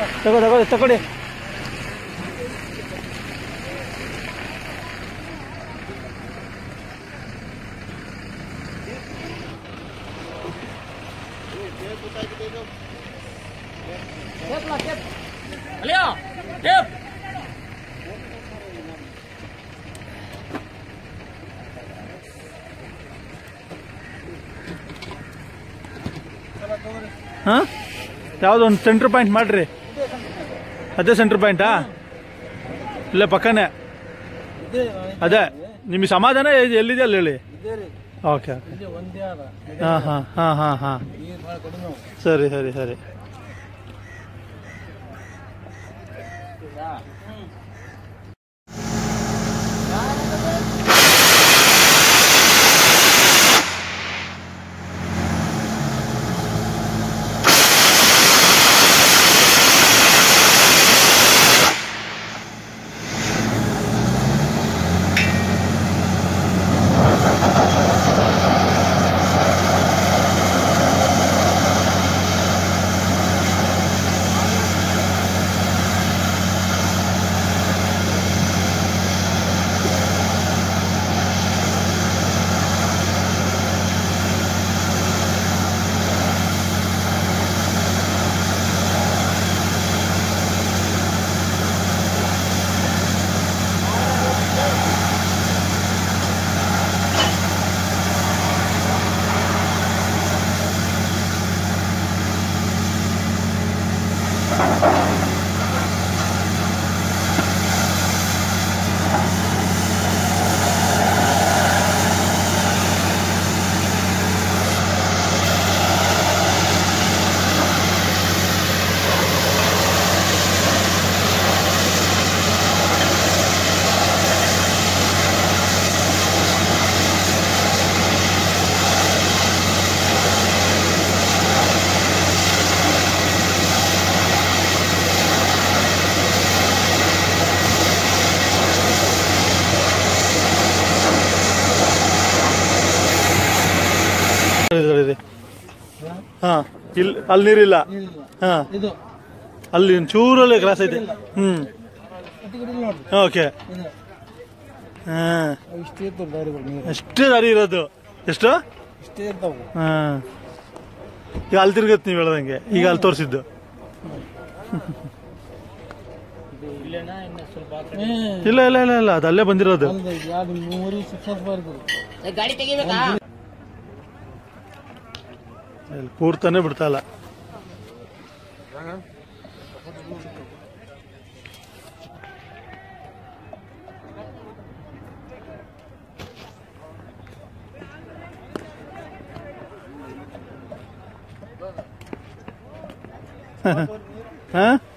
ತಗೋ ತಗೋ ತಗೊಳ್ಳಿ ಅಲ್ಲಿಯೋ ಟೇಪ್ ಹಾಂ ಯಾವುದೋ ಒಂದು ಸೆಂಟ್ರ್ ಪಾಯಿಂಟ್ ಮಾಡ್ರಿ ಅದೇ ಸೆಂಟ್ರ್ ಪಾಯಿಂಟಾ ಇಲ್ಲೇ ಪಕ್ಕನೇ ಅದೇ ನಿಮಗೆ ಸಮಾಧಾನ ಎ- ಎಲ್ಲಿದೆ ಅಲ್ಲಿ ಹೇಳಿ ಓಕೆ ಒಂದೇ ಅದ ಹಾಂ ಹಾಂ ಹಾಂ ಹಾಂ ಹಾಂ ನೀರು ಭಾಳ ಕಡಿಮೆ ಅವು. ಸರಿ ಸರಿ ಸರಿ ಹಾಂ ಇಲ್ಲಿ ಅಲ್ಲಿ ನೀರಿಲ್ಲ ಇಲ್ಲ ಹಾಂ ಇದು ಅಲ್ಲಿ ಚೂರಲ್ಲಿ ಕ್ರಾಸ್ ಐತೆ ಹ್ಞೂ ಅತಿ ಕಡೆ ನೋಡ್ರಿ ಓಕೆ ಇದು ಹಾಂ ಅವು ಇಷ್ಟೇ ಇರ್ತಾವೆ ದಾರಿಗಳು ನೀರು ಅಷ್ಟೇ ದಾರಿ ಇರೋದು ಎಷ್ಟು ಇಷ್ಟೇ ಇರ್ತಾವೆ ಹಾಂ ಈಗ ಅಲ್ಲಿ ತಿರ್ಗತ್ತೆ ನೀವು ಹೇಳ್ದಂಗೆ ಈಗ ಅಲ್ಲಿ ತೋರಿಸಿದ್ದು ಇಲ್ಲೇನಾ ಇನ್ನು ಸ್ವಲ್ಪ ಆ ಕಡೆ? ಏ, ಇಲ್ಲ ಇಲ್ಲ ಇಲ್ಲ ಇಲ್ಲ ಅದು ಅಲ್ಲೇ ಬಂದಿರೋದು ಅಲ್ದ ಎರಡು ಮೂರು ಸಕ್ಸಸ್ ಬರ್ತಾರೆ ಏ, ಗಾಡಿ ತೆಗಿಬೇಕಾ ಇಲ್ಲಿ ಕೂರ್ತಾನೆ ಬಿಡ್ತಾ ಇಲ್ಲ ಹಾಂ